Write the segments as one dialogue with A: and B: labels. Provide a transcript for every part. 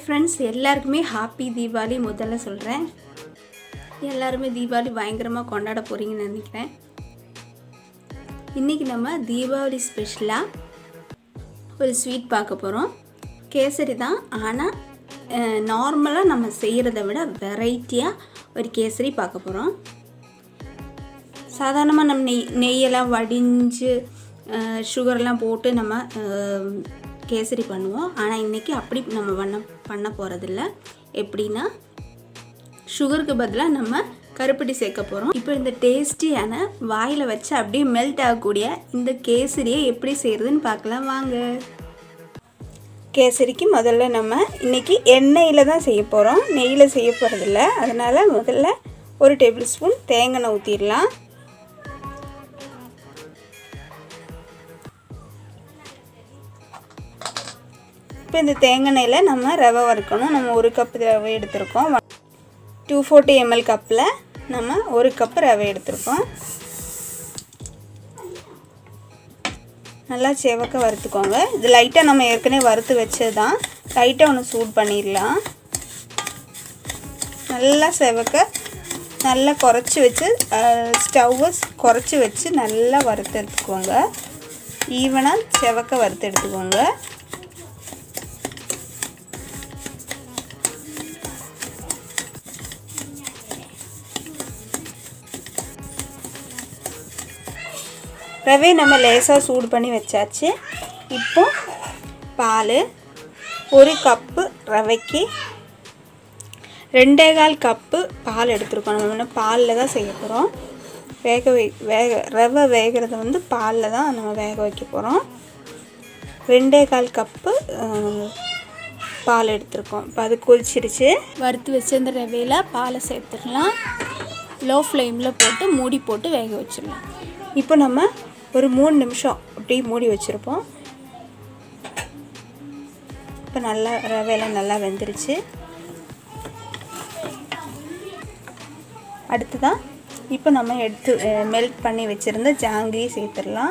A: friends எல்லாருக்குமே happy Deepavali முதல்ல சொல்கிறேன் எல்லாருமே தீபாவளி பயங்கரமாக கொண்டாட போகிறீங்கன்னு நினைக்கிறேன் இன்றைக்கி நம்ம தீபாவளி ஸ்பெஷலாக ஒரு ஸ்வீட் பார்க்க போகிறோம் கேசரி தான் ஆனால் நார்மலாக நம்ம செய்கிறத விட வெரைட்டியாக ஒரு கேசரி பார்க்க போகிறோம் சாதாரணமாக நம்ம நெய் நெய்யெல்லாம் வடிஞ்சு சுகர்லாம் போட்டு நம்ம அஹ், கேசரி பண்ணுவோம் ஆனால் இன்றைக்கி அப்படி நம்ம பண்ண பண்ண போகிறதில்ல எப்படின்னா சுகருக்கு பதிலாக நம்ம கருப்பட்டி சேர்க்க போகிறோம் இப்போ இந்த டேஸ்டியான வாயில் வச்சு அப்படியே மெல்ட் ஆகக்கூடிய இந்த கேசரியை எப்படி செய்கிறதுன்னு பார்க்கலாம் வாங்க கேசரிக்கு முதல்ல நம்ம இன்றைக்கி எண்ணெயில் தான் செய்ய போகிறோம் நெய்யில் செய்ய போகிறதில்ல அதனால் முதல்ல ஒரு டேபிள் ஸ்பூன் தேங்காய் ஊற்றிடலாம் இப்போ இந்த தேங்காய் எண்ணெயில் நம்ம ரவை வறுக்கணும் நம்ம ஒரு கப் ரவை எடுத்திருக்கோம் டூ ஃபோர்ட்டி எம்எல் கப்பில் நம்ம ஒரு கப் ரவை எடுத்திருக்கோம் நல்லா செவக்க வறுத்துக்கோங்க இது லைட்டாக நம்ம ஏற்கனவே வறுத்து வச்சது தான் லைட்டாக ஒன்று சூட் பண்ணிடலாம் நல்லா செவக்க நல்லா குறைச்சி வச்சு ஸ்டவ்வை குறைச்சி வச்சு நல்லா வறுத்து எடுத்துக்கோங்க ஈவனாக செவக்க வறுத்து எடுத்துக்கோங்க ரவை நம்ம லேசாக சூடு பண்ணி வச்சாச்சு இப்போ பால் ஒரு கப்பு ரவைக்கு ரெண்டே கால் கப்பு பால் எடுத்துருக்கோம் நம்ம இன்னும் பாலில் தான் செய்ய போகிறோம் வேக வை வேக ரவை வேகிறத வந்து பாலில் தான் நம்ம வேக வைக்க போகிறோம் ரெண்டே கால் கப்பு அஹ், பால் எடுத்திருக்கோம் இப்போ அது கொதிச்சிருச்சு
B: வறுத்து வச்ச இந்த ரவையில் பாலை சேர்த்துடலாம் லோ ஃப்ளேமில் போட்டு மூடி போட்டு வேக வச்சிடலாம்
A: இப்போ நம்ம ஒரு மூணு நிமிஷம் அப்படியே மூடி வச்சுருப்போம் இப்போ நல்லா ரவையெல்லாம் நல்லா வெந்துருச்சு அடுத்ததான் இப்போ நம்ம எடுத்து மெல்ட் பண்ணி வச்சுருந்த ஜாங்கிரி சேர்த்துடலாம்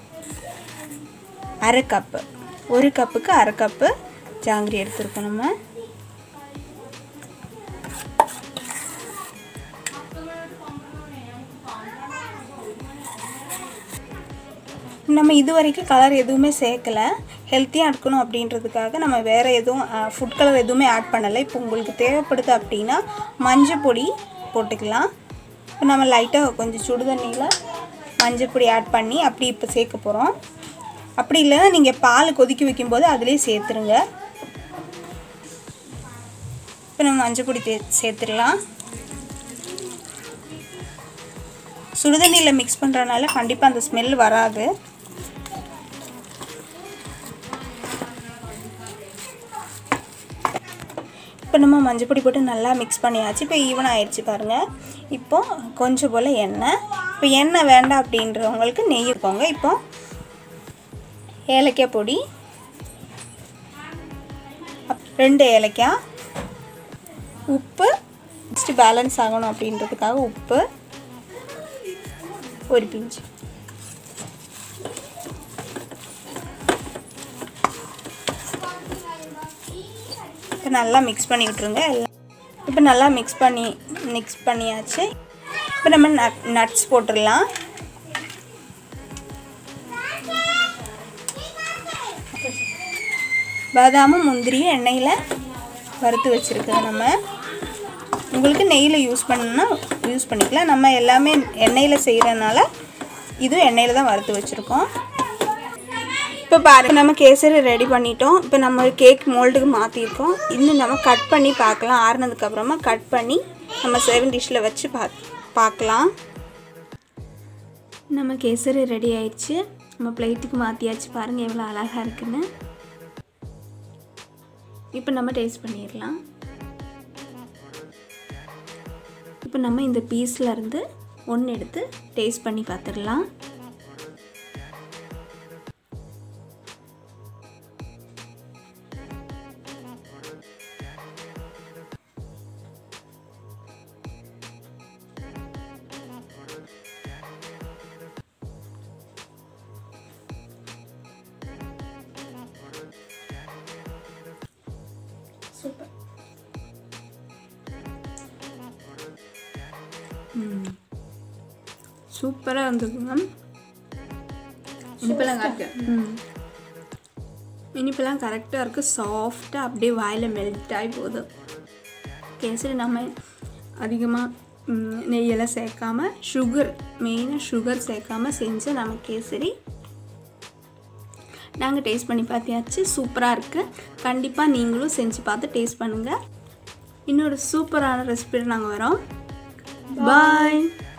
A: அரை கப்பு ஒரு கப்புக்கு அரை கப்பு ஜாங்கிரி எடுத்துருக்கோம் நம்ம நம்ம இது வரைக்கும் கலர் எதுவுமே சேர்க்கலை ஹெல்த்தியாக இருக்கணும் அப்படின்றதுக்காக நம்ம வேறு எதுவும் ஃபுட் கலர் எதுவுமே ஆட் பண்ணலை இப்போ உங்களுக்கு தேவைப்படுது அப்படின்னா மஞ்சள் பொடி போட்டுக்கலாம் இப்போ நம்ம லைட்டாக கொஞ்சம் சுடு தண்ணியில் மஞ்சள் பொடி ஆட் பண்ணி அப்படி இப்போ சேர்க்க போகிறோம் அப்படி இல்லைன்னா நீங்கள் பால் கொதிக்க வைக்கும்போது அதிலே சேர்த்துருங்க இப்போ நம்ம மஞ்சள் பொடி தே சேர்த்துடலாம் சுடுதண்ணியில் மிக்ஸ் பண்ணுறதுனால கண்டிப்பாக அந்த ஸ்மெல் வராது இப்போ நம்ம மஞ்சள் பொடி போட்டு நல்லா மிக்ஸ் பண்ணியாச்சு இப்போ ஈவன் ஆயிடுச்சு பாருங்கள் இப்போ கொஞ்சம் போல் எண்ணெய் இப்போ எண்ணெய் வேண்டாம் அப்படின்றவங்களுக்கு நெய் போங்க இப்போ ஏலக்காய் பொடி அப்- ரெண்டு ஏலக்காய் உப்பு நெக்ஸ்ட்டு பேலன்ஸ் ஆகணும் அப்படின்றதுக்காக உப்பு ஒரு பிஞ்சு இப்போ நல்லா மிக்ஸ் பண்ணி விட்ருங்க எல்லாம் இப்போ நல்லா மிக்ஸ் பண்ணி மிக்ஸ் பண்ணியாச்சு இப்போ நம்ம நட் நட்ஸ் போட்டுடலாம் பாதாமும் முந்திரியும் எண்ணெயில் வறுத்து வச்சுருக்குது நம்ம உங்களுக்கு நெய்யில் யூஸ் பண்ணணும்னா யூஸ் பண்ணிக்கலாம் நம்ம எல்லாமே எண்ணெயில் செய்கிறனால இதுவும் எண்ணெயில் தான் வறுத்து வச்சுருக்கோம் இப்போ பாருங்க நம்ம கேசரி ரெடி பண்ணிட்டோம் இப்போ நம்ம கேக் மோல்டுக்கு மாற்றிருக்கோம் இன்னும் நம்ம கட் பண்ணி பார்க்கலாம் ஆறுனதுக்கப்புறமா கட் பண்ணி நம்ம செவன் டிஷ்ஷில் வச்சு பா பார்க்கலாம்
B: நம்ம கேசரி ரெடி ஆயிடுச்சு நம்ம பிளேட்டுக்கு மாற்றியாச்சு பாருங்கள் எவ்வளோ அழகாக இருக்குன்னு இப்போ நம்ம டேஸ்ட் பண்ணிடலாம் இப்போ நம்ம இந்த பீஸில் இருந்து ஒன்று எடுத்து டேஸ்ட் பண்ணி பார்த்துடலாம்
A: சூப்பர் சூப்பராக இருந்ததுங்க இனிப்பெல்லாம் கரெக்டாக ம் இனிப்பெல்லாம் கரெக்டாக இருக்குது சாஃப்டாக அப்படியே வாயில் மெல்ட் ஆகி போகுது கேசரி நம்ம அதிகமாக நெய்யெல்லாம் சேர்க்காம சுகர் மெயினாக சுகர் சேர்க்காம செஞ்ச நம்ம கேசரி நாங்கள் டேஸ்ட் பண்ணி பார்த்தியாச்சு சூப்பராக இருக்குது கண்டிப்பாக நீங்களும் செஞ்சு பார்த்து டேஸ்ட் பண்ணுங்கள் இன்னொரு சூப்பரான ரெசிபியில் நாங்கள் வரோம் பாய்